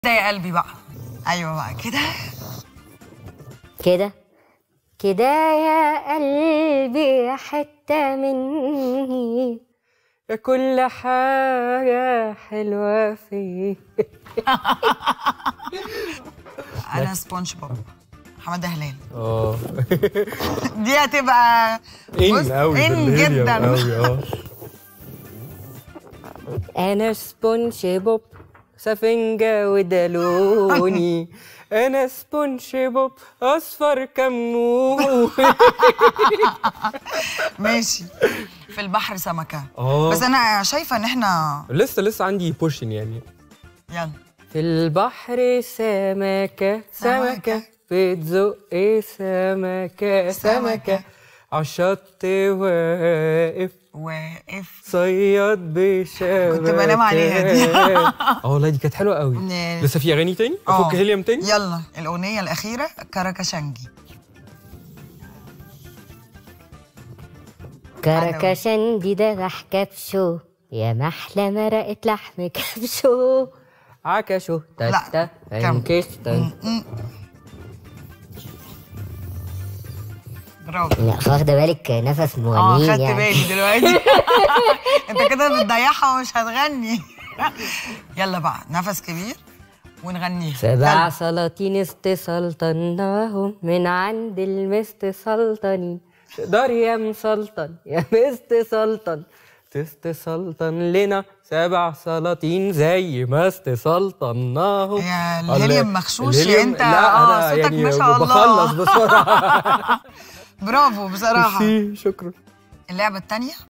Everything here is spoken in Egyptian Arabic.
ده يا قلبي بقى ايوه بقى كده كده كده يا قلبي حتة مني يا كل حاجة حلوة فيه انا سبونج بوب حماده هلال اه دي هتبقى بص، ان قوي ان جدا قوي اه انا سبونج بوب سفنجة ودلوني انا سبونج بوب اصفر كمون ماشي في البحر سمكه اه بس انا شايفه ان احنا لسه لسه عندي بوشن يعني يلا في البحر سمكة سمكة بتزق سمكة سمكة عالشط واقف واقف صياد بشبكة كنت بنام عليها دي. اه والله دي كانت حلوة قوي ن- لسه في اغاني تاني آه. افك هيليوم تاني يلا الاغنيه الاخيره كاراكاشانجي كركشندي ده راح كبشو يا محلى مرقة لحم كبشو عكشو لا، تتا كم. تنكش تن برافو لا واخدة بالك نفس اه موالين خدت يعني بالي دلوقتي انت كده بتضيعها ومش هتغني يلا بقى نفس كبير ونغنيها سبع يلا. سلاطين استسلطناهم من عند المست سلطنين تقدر يا مسلطن يا مست سلطن تستسلطن لنا سبع سلاطين زي ما استسلطناهم يا الله. الهيليوم مغشوش يا الهيليوم- انت لا اه أنا صوتك يعني ما شاء الله بخلص بسرعة برافو بصراحه ميرسي، شكرا اللعبه الثانيه